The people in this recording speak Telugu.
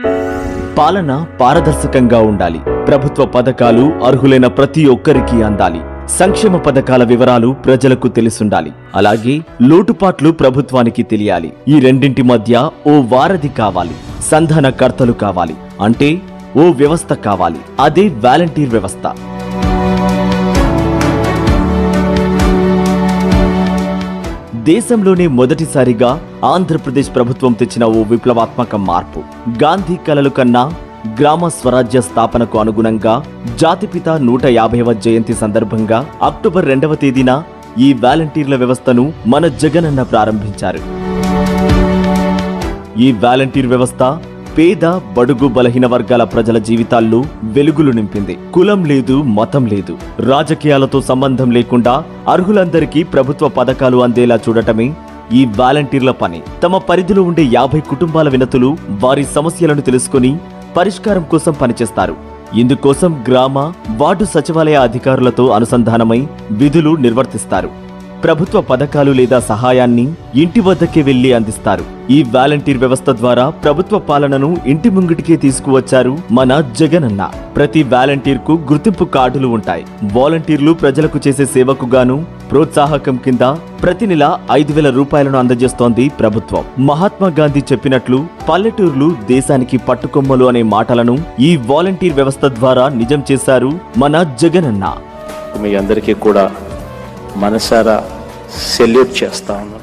పాలన పారదర్శకంగా ఉండాలి ప్రభుత్వ పథకాలు అర్హులైన ప్రతి ఒక్కరికి అందాలి సంక్షేమ పథకాల వివరాలు ప్రజలకు తెలిసుండాలి అలాగే లోటుపాట్లు ప్రభుత్వానికి తెలియాలి ఈ రెండింటి మధ్య ఓ వారధి కావాలి సంధానకర్తలు కావాలి అంటే ఓ వ్యవస్థ కావాలి అదే వాలంటీర్ వ్యవస్థ దేశంలోనే మొదటిసారిగా ఆంధ్రప్రదేశ్ ప్రభుత్వం తెచ్చిన ఓ విప్లవాత్మక మార్పు గాంధీ కలలు కన్నా గ్రామ స్వరాజ్య స్థాపనకు అనుగుణంగా జాతిపిత నూట యాభైవ జయంతి సందర్భంగా అక్టోబర్ రెండవ తేదీన ఈ వాలంటీర్ల వ్యవస్థను మన జగనన్న ప్రారంభించారు ఈ వాలంటీర్ వ్యవస్థ పేద బడుగు బలహీన వర్గాల ప్రజల జీవితాల్లో వెలుగులు నింపింది కులం లేదు మతం లేదు రాజకీయాలతో సంబంధం లేకుండా అర్హులందరికీ ప్రభుత్వ పథకాలు అందేలా చూడటమే ఈ వాలంటీర్ల పని తమ పరిధిలో ఉండే యాభై కుటుంబాల వినతులు వారి సమస్యలను తెలుసుకుని పరిష్కారం కోసం పనిచేస్తారు ఇందుకోసం గ్రామ వార్డు సచివాలయ అధికారులతో అనుసంధానమై విధులు నిర్వర్తిస్తారు ప్రభుత్వ పథకాలు లేదా సహాయాన్ని ఇంటి వద్దకే వెళ్లి అందిస్తారు ఈ వాలంటీర్ వ్యవస్థ ద్వారా ప్రభుత్వ పాలనను ఇంటి ముంగిటికే తీసుకువచ్చారు మన జగనన్న ప్రతి వాలంటీర్ కు గుర్తింపు కార్డులు ఉంటాయి వాలంటీర్లు ప్రజలకు చేసే సేవకు గాను ప్రోత్సాహకం కింద ప్రతి నెల ఐదు వేల రూపాయలను అందజేస్తోంది ప్రభుత్వం మహాత్మా గాంధీ చెప్పినట్లు పల్లెటూర్లు దేశానికి పట్టుకొమ్మలు అనే మాటలను ఈ వాలంటీర్ వ్యవస్థ ద్వారా నిజం చేశారు మన జగనన్న మీ అందరికీ కూడా మనసారా సెల్యూట్ చేస్తా ఉన్నాను